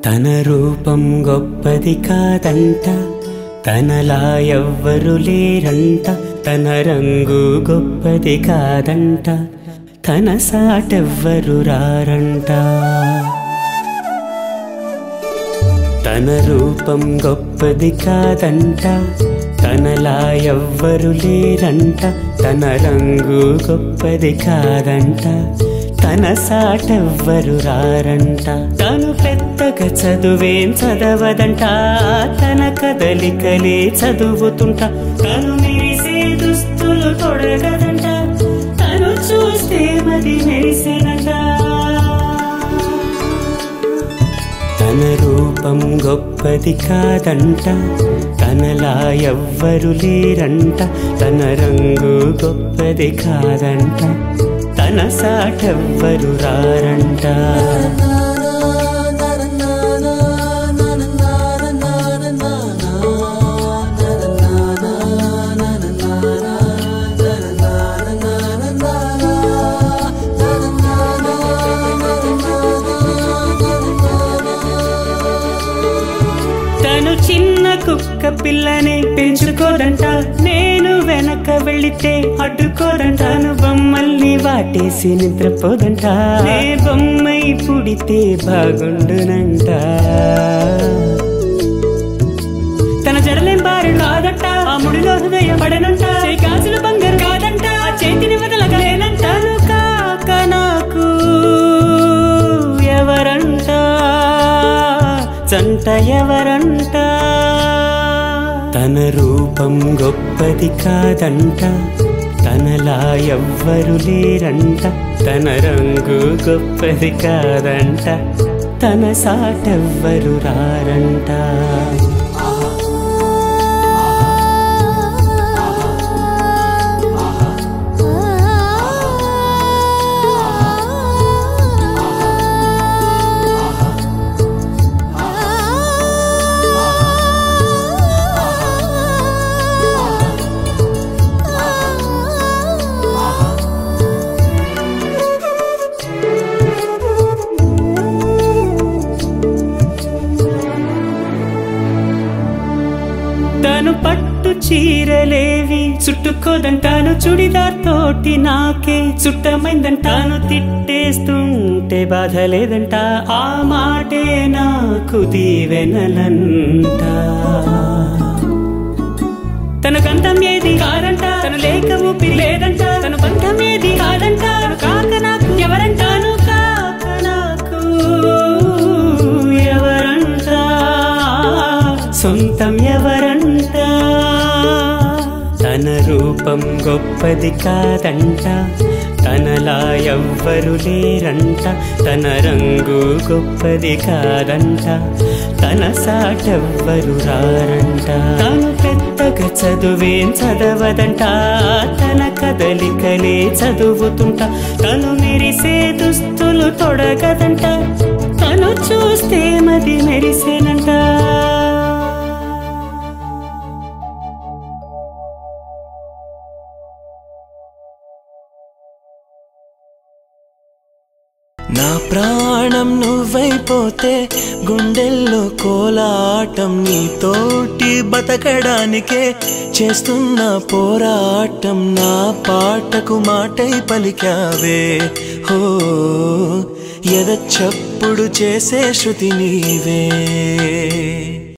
తన రూపం గొప్పది కాదంట తనలా ఎవ్వరు లేరంట తన రంగు గొప్పది కాదంట తన సాటెవ్వరు రారంట తన రూపం గొప్పది కాదంట తనలా ఎవ్వరు లేరంట తన రంగు గొప్పది కాదంట తన సాటెవ్వరు రారంట తను పెద్దగా చదువేం చదవదంట తన కదలికలే చదువుతుంట తను మెరిసే దుస్తులు తొడగదంట తను చూస్తే మది మెరిసేనంట తన రూపం గొప్పది కాదంట తనలా ఎవ్వరు లేరంట తన రంగు గొప్పది కాదంట తన సాటెవ్వరు రారంట తను చిన్న కుక్క పిల్లనే పెంచుకోదంట నేను వెనక వెళితే అడ్డుకోదంటాను బొమ్మల్ని వాటేసి నిద్రపోదంట నే బొమ్మై పుడితే బాగుండునంట తన జడలేం బారు కాదంట ఆ ముడిలో హృదయం పడనంట చేయి గాజుల బంగారు కాదంట ఆ చేతిని వదలగలేనంటాను కాక నాకు ఎవరంట జంట ఎవరంట తన రూపం గొప్పది కాదంట తనలా ఎవ్వరు లేరంట తన రంగు గొప్పది కాదంట తన సాటెవ్వరు రారంట తను పట్టు చీరలేవి చుట్టుకోదంటాను చుడిదార్ తోటి నాకే చుట్టమైందంటాను తిట్టేస్తుంటే బాధ లేదంట ఆ మాటే నాకు దీవెనలంట తన గంధం ఏది కాదంట తన లేక ఊపిరి లేదంట తన బంధం ఏది కాదంట తను కాక నాకు ఎవరంటాను కాక నాకు ఎవరంట సొంతం ఎవరంట తన రూపం గొప్పది కాదంట తనలా ఎవ్వరు లేరంట తన రంగు గొప్పది కాదంట తన సాటెవ్వరు రారంట తను పెద్దగా చదువేం చదవదంట తన కదలికలే చదువుతుంట తను మెరిసే దుస్తులు తొడగదంట తను చూస్తే మది మెరిసేనంట నా ప్రాణం నువ్వైపోతే గుండెల్లో కోలాటం నీతోటి బతకడానికే చేస్తున్న పోరాటం నా పాటకు మాటై పలికావే హో ఎద చప్పుడు చేసే శృతి నీవే